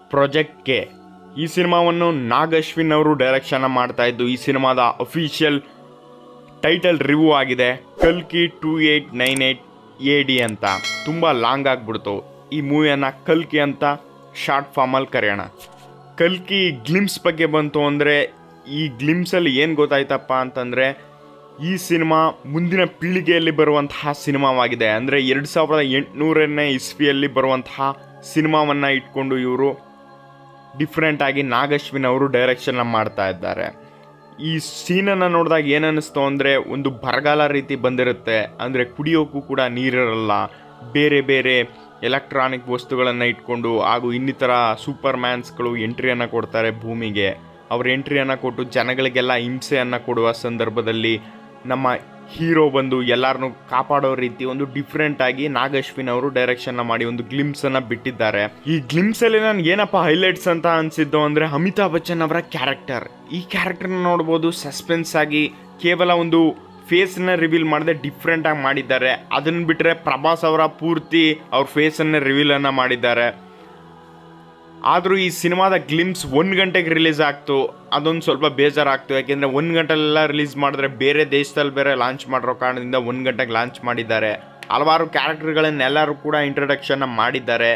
project K ಈ ಸಿನಿಮಾವನ್ನು ನಾಗ್ ಅಶ್ವಿನ್ ಅವರು ಡೈರೆಕ್ಷನ್ ಮಾಡ್ತಾ ಇದ್ದು ಈ ಸಿನಿಮಾದ ಅಫಿಷಿಯಲ್ ಟೈಟಲ್ ರಿವ್ಯೂ ಆಗಿದೆ ಕಲ್ಕಿ two eight nine eight A D ಅಂತ ತುಂಬ ಲಾಂಗ್ ಆಗಿಬಿಡ್ತು ಈ ಮೂವಿಯನ್ನು ಕಲ್ಕಿ ಅಂತ ಶಾರ್ಟ್ ಫಾರ್ಮಲ್ಲಿ ಕರೆಯೋಣ ಕಲ್ಕಿ ಗ್ಲಿಮ್ಸ್ ಬಗ್ಗೆ ಬಂತು ಅಂದರೆ ಈ ಗ್ಲಿಮ್ಸಲ್ಲಿ ಏನು ಗೊತ್ತಾಯ್ತಪ್ಪ ಅಂತಂದರೆ ಈ ಸಿನಿಮಾ ಮುಂದಿನ ಪೀಳಿಗೆಯಲ್ಲಿ ಬರುವಂತಹ ಸಿನಿಮಾವಾಗಿದೆ ಅಂದರೆ ಎರಡು ಸಾವಿರದ ಎಂಟುನೂರನೇ ಇಸ್ವಿಯಲ್ಲಿ ಬರುವಂತಹ ಸಿನಿಮಾವನ್ನು ಇಟ್ಕೊಂಡು ಇವರು ಡಿಫ್ರೆಂಟ್ ಆಗಿ ನಾಗಶ್ವಿನ್ ಅವರು ಡೈರೆಕ್ಷನ್ ಮಾಡ್ತಾ ಇದ್ದಾರೆ ಈ ಸೀನನ್ನು ನೋಡಿದಾಗ ಏನನ್ನಿಸ್ತು ಅಂದರೆ ಒಂದು ಬರಗಾಲ ರೀತಿ ಬಂದಿರುತ್ತೆ ಅಂದರೆ ಕುಡಿಯೋಕ್ಕೂ ಕೂಡ ನೀರಿರಲ್ಲ ಬೇರೆ ಬೇರೆ ಎಲೆಕ್ಟ್ರಾನಿಕ್ ವಸ್ತುಗಳನ್ನು ಇಟ್ಕೊಂಡು ಹಾಗೂ ಇನ್ನಿತರ ಸೂಪರ್ ಮ್ಯಾನ್ಸ್ಗಳು ಎಂಟ್ರಿಯನ್ನು ಕೊಡ್ತಾರೆ ಭೂಮಿಗೆ ಅವ್ರ ಎಂಟ್ರಿಯನ್ನು ಕೊಟ್ಟು ಜನಗಳಿಗೆಲ್ಲ ಹಿಂಸೆಯನ್ನು ಕೊಡುವ ಸಂದರ್ಭದಲ್ಲಿ ನಮ್ಮ ಹೀರೋ ಬಂದು ಎಲ್ಲರನ್ನೂ ಕಾಪಾಡೋ ರೀತಿ ಒಂದು ಡಿಫ್ರೆಂಟ್ ಆಗಿ ನಾಗಶ್ವಿನ್ ಅವರು ಡೈರೆಕ್ಷನ್ ಮಾಡಿ ಒಂದು ಗ್ಲಿಮ್ಸ್ ಅನ್ನ ಬಿಟ್ಟಿದ್ದಾರೆ ಈ ಗ್ಲಿಮ್ಸ್ ಅಲ್ಲಿ ನಾನು ಏನಪ್ಪ ಹೈಲೈಟ್ಸ್ ಅಂತ ಅನ್ಸಿದ್ದು ಅಂದ್ರೆ ಅಮಿತಾಬ್ ಬಚ್ಚನ್ ಅವರ ಕ್ಯಾರೆಕ್ಟರ್ ಈ ಕ್ಯಾರೆಕ್ಟರ್ನ ನೋಡ್ಬೋದು ಸಸ್ಪೆನ್ಸ್ ಆಗಿ ಕೇವಲ ಒಂದು ಫೇಸ್ನ ರಿವೀಲ್ ಮಾಡದೆ ಡಿಫ್ರೆಂಟ್ ಆಗಿ ಮಾಡಿದ್ದಾರೆ ಅದನ್ನ ಬಿಟ್ಟರೆ ಪ್ರಭಾಸ್ ಅವರ ಪೂರ್ತಿ ಅವ್ರ ಫೇಸನ್ನೇ ರಿವೀಲ್ ಅನ್ನ ಮಾಡಿದ್ದಾರೆ ಆದರೂ ಈ ಸಿನಿಮಾದ ಗ್ಲಿಮ್ಸ್ ಒಂದು ಗಂಟೆಗೆ ರಿಲೀಸ್ ಆಗ್ತು ಅದೊಂದು ಸ್ವಲ್ಪ ಬೇಜಾರಾಗ್ತು ಯಾಕೆಂದರೆ ಒಂದು ಗಂಟೆಲೆಲ್ಲ ರಿಲೀಸ್ ಮಾಡಿದ್ರೆ ಬೇರೆ ದೇಶದಲ್ಲಿ ಬೇರೆ ಲಾಂಚ್ ಮಾಡಿರೋ ಕಾರಣದಿಂದ ಒಂದು ಗಂಟೆಗೆ ಲಾಂಚ್ ಮಾಡಿದ್ದಾರೆ ಹಲವಾರು ಕ್ಯಾರೆಕ್ಟರ್ಗಳನ್ನೆಲ್ಲರೂ ಕೂಡ ಇಂಟ್ರಡಕ್ಷನ್ನ ಮಾಡಿದ್ದಾರೆ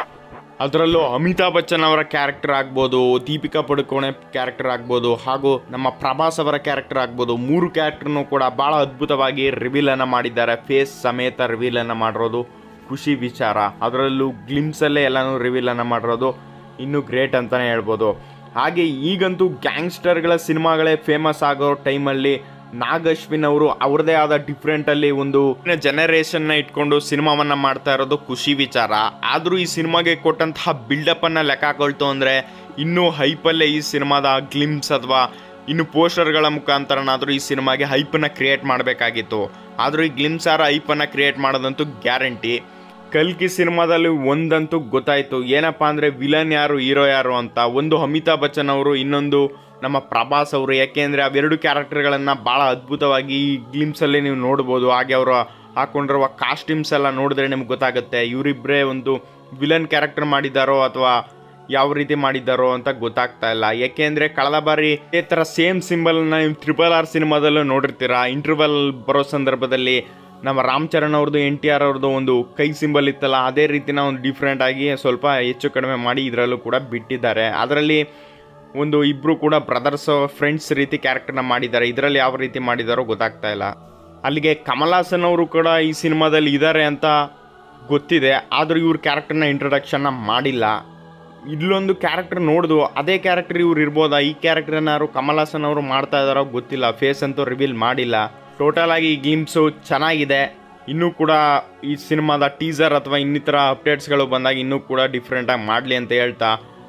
ಅದರಲ್ಲೂ ಅಮಿತಾಬ್ ಬಚ್ಚನ್ ಅವರ ಕ್ಯಾರೆಕ್ಟರ್ ಆಗ್ಬೋದು ದೀಪಿಕಾ ಪಡುಕೋಣೆ ಕ್ಯಾರೆಕ್ಟರ್ ಆಗ್ಬೋದು ಹಾಗೂ ನಮ್ಮ ಪ್ರಭಾಸ್ ಅವರ ಕ್ಯಾರೆಕ್ಟರ್ ಆಗ್ಬೋದು ಮೂರು ಕ್ಯಾರೆಕ್ಟರ್ನು ಕೂಡ ಭಾಳ ಅದ್ಭುತವಾಗಿ ರಿವೀಲನ್ನು ಮಾಡಿದ್ದಾರೆ ಫೇಸ್ ಸಮೇತ ರಿವೀಲನ್ನು ಮಾಡಿರೋದು ಖುಷಿ ವಿಚಾರ ಅದರಲ್ಲೂ ಗ್ಲಿಮ್ಸಲ್ಲೇ ಎಲ್ಲನೂ ರಿವೀಲನ್ನು ಮಾಡಿರೋದು ಇನ್ನೂ ಗ್ರೇಟ್ ಅಂತಲೇ ಹೇಳ್ಬೋದು ಹಾಗೆ ಈಗಂತೂ ಗ್ಯಾಂಗ್ಸ್ಟರ್ಗಳ ಸಿನಿಮಾಗಳೇ ಫೇಮಸ್ ಆಗೋ ಟೈಮಲ್ಲಿ ನಾಗ್ ಅಶ್ವಿನ್ ಅವರು ಅವ್ರದೇ ಆದ ಡಿಫ್ರೆಂಟಲ್ಲಿ ಒಂದು ಜನರೇಷನ್ನ ಇಟ್ಕೊಂಡು ಸಿನಿಮಾವನ್ನ ಮಾಡ್ತಾ ಇರೋದು ಖುಷಿ ವಿಚಾರ ಆದರೂ ಈ ಸಿನಿಮಾಗೆ ಕೊಟ್ಟಂತಹ ಬಿಲ್ಡಪ್ಪನ್ನು ಲೆಕ್ಕ ಹಾಕೊಳ್ತು ಅಂದರೆ ಇನ್ನೂ ಹೈಪಲ್ಲೇ ಈ ಸಿನಿಮಾದ ಗ್ಲಿಮ್ಸ್ ಅಥವಾ ಇನ್ನು ಪೋಸ್ಟರ್ಗಳ ಮುಖಾಂತರನಾದರೂ ಈ ಸಿನಿಮಾಗೆ ಹೈಪನ್ನು ಕ್ರಿಯೇಟ್ ಮಾಡಬೇಕಾಗಿತ್ತು ಆದರೂ ಈ ಗ್ಲಿಮ್ಸ್ ಆರ ಹೈಪನ್ನು ಕ್ರಿಯೇಟ್ ಮಾಡೋದಂತೂ ಗ್ಯಾರಂಟಿ ಕಲ್ಕಿ ಸಿನಿಮಾದಲ್ಲಿ ಒಂದಂತೂ ಗೊತ್ತಾಯಿತು ಏನಪ್ಪ ಅಂದರೆ ವಿಲನ್ ಯಾರು ಹೀರೋ ಯಾರು ಅಂತ ಒಂದು ಅಮಿತಾಬ್ ಬಚ್ಚನ್ ಅವರು ಇನ್ನೊಂದು ನಮ್ಮ ಪ್ರಭಾಸ್ ಅವರು ಯಾಕೆಂದರೆ ಅವೆರಡು ಕ್ಯಾರೆಕ್ಟರ್ಗಳನ್ನು ಭಾಳ ಅದ್ಭುತವಾಗಿ ಈ ಗ್ಲಿಮ್ಸಲ್ಲಿ ನೀವು ನೋಡ್ಬೋದು ಹಾಗೆ ಅವರು ಹಾಕೊಂಡಿರುವ ಕಾಸ್ಟ್ಯೂಮ್ಸ್ ಎಲ್ಲ ನೋಡಿದ್ರೆ ನಿಮ್ಗೆ ಗೊತ್ತಾಗುತ್ತೆ ಇವರಿಬ್ಬರೇ ಒಂದು ವಿಲನ್ ಕ್ಯಾರೆಕ್ಟರ್ ಮಾಡಿದ್ದಾರೋ ಅಥವಾ ಯಾವ ರೀತಿ ಮಾಡಿದ್ದಾರೋ ಅಂತ ಗೊತ್ತಾಗ್ತಾ ಇಲ್ಲ ಯಾಕೆಂದರೆ ಕಳೆದ ಬಾರಿ ಇದೇ ಥರ ಸೇಮ್ ಸಿಂಬಲ್ನ ನೀವು ತ್ರಿಬಲ್ ಆರ್ ಸಿನಿಮಾದಲ್ಲೂ ನೋಡಿರ್ತೀರಾ ಇಂಟರ್ವಲ್ ಬರೋ ಸಂದರ್ಭದಲ್ಲಿ ನಮ್ಮ ರಾಮ್ ಚರಣ್ ಅವ್ರದ್ದು ಎನ್ ಟಿ ಆರ್ ಅವ್ರದ್ದು ಒಂದು ಕೈ ಸಿಂಬಲ್ ಇತ್ತಲ್ಲ ಅದೇ ರೀತಿನ ಒಂದು ಡಿಫ್ರೆಂಟ್ ಆಗಿ ಸ್ವಲ್ಪ ಹೆಚ್ಚು ಕಡಿಮೆ ಮಾಡಿ ಇದರಲ್ಲೂ ಕೂಡ ಬಿಟ್ಟಿದ್ದಾರೆ ಅದರಲ್ಲಿ ಒಂದು ಇಬ್ಬರು ಕೂಡ ಬ್ರದರ್ಸ್ ಫ್ರೆಂಡ್ಸ್ ರೀತಿ ಕ್ಯಾರೆಕ್ಟರ್ನ ಮಾಡಿದ್ದಾರೆ ಇದರಲ್ಲಿ ಯಾವ ರೀತಿ ಮಾಡಿದಾರೋ ಗೊತ್ತಾಗ್ತಾ ಇಲ್ಲ ಅಲ್ಲಿಗೆ ಕಮಲ್ ಹಾಸನ್ ಅವರು ಕೂಡ ಈ ಸಿನಿಮಾದಲ್ಲಿ ಇದ್ದಾರೆ ಅಂತ ಗೊತ್ತಿದೆ ಆದರೂ ಇವ್ರ ಕ್ಯಾರೆಕ್ಟರ್ನ ಇಂಟ್ರೊಡಕ್ಷನ್ನ ಮಾಡಿಲ್ಲ ಇಲ್ಲೊಂದು ಕ್ಯಾರೆಕ್ಟರ್ ನೋಡ್ದು ಅದೇ ಕ್ಯಾರೆಕ್ಟರ್ ಇವ್ರು ಇರ್ಬೋದಾ ಈ ಕ್ಯಾರೆಕ್ಟರ್ನ ಯಾರು ಕಮಲ್ ಹಾಸನ್ ಅವರು ಮಾಡ್ತಾ ಇದ್ದಾರೋ ಗೊತ್ತಿಲ್ಲ ಫೇಸ್ ಅಂತೂ ರಿವೀಲ್ ಮಾಡಿಲ್ಲ ಟೋಟಲ್ ಆಗಿ ಈ ಗ್ಲಿಮ್ಸು ಚೆನ್ನಾಗಿದೆ ಇನ್ನೂ ಕೂಡ ಈ ಸಿನಿಮಾದ ಟೀಸರ್ ಅಥವಾ ಇನ್ನಿತರ ಅಪ್ಡೇಟ್ಸ್ಗಳು ಬಂದಾಗ ಇನ್ನೂ ಕೂಡ ಡಿಫ್ರೆಂಟಾಗಿ ಮಾಡಲಿ ಅಂತ ಹೇಳ್ತಾ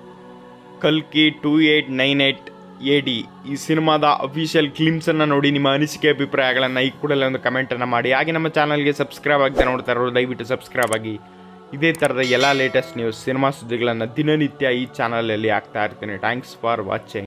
ಕಲ್ಕಿ two eight nine eight A D ಈ ಸಿನಿಮಾದ ಅಫಿಷಿಯಲ್ ಕ್ಲಿಮ್ಸನ್ನು ನೋಡಿ ನಿಮ್ಮ ಅನಿಸಿಕೆ ಅಭಿಪ್ರಾಯಗಳನ್ನು ಈ ಕೂಡಲೇ ಒಂದು ಕಮೆಂಟನ್ನು ಮಾಡಿ ಹಾಗೆ ನಮ್ಮ ಚಾನಲ್ಗೆ ಸಬ್ಸ್ಕ್ರೈಬ್ ಆಗದೆ ನೋಡ್ತಾ ಇರೋರು ದಯವಿಟ್ಟು ಸಬ್ಸ್ಕ್ರೈಬ್ ಆಗಿ ಇದೇ ಥರದ ಎಲ್ಲ ಲೇಟೆಸ್ಟ್ ನ್ಯೂಸ್ ಸಿನಿಮಾ ಸುದ್ದಿಗಳನ್ನು ದಿನನಿತ್ಯ ಈ ಚಾನಲಲ್ಲಿ ಆಗ್ತಾ ಇರ್ತೀನಿ ಥ್ಯಾಂಕ್ಸ್ ಫಾರ್ ವಾಚಿಂಗ್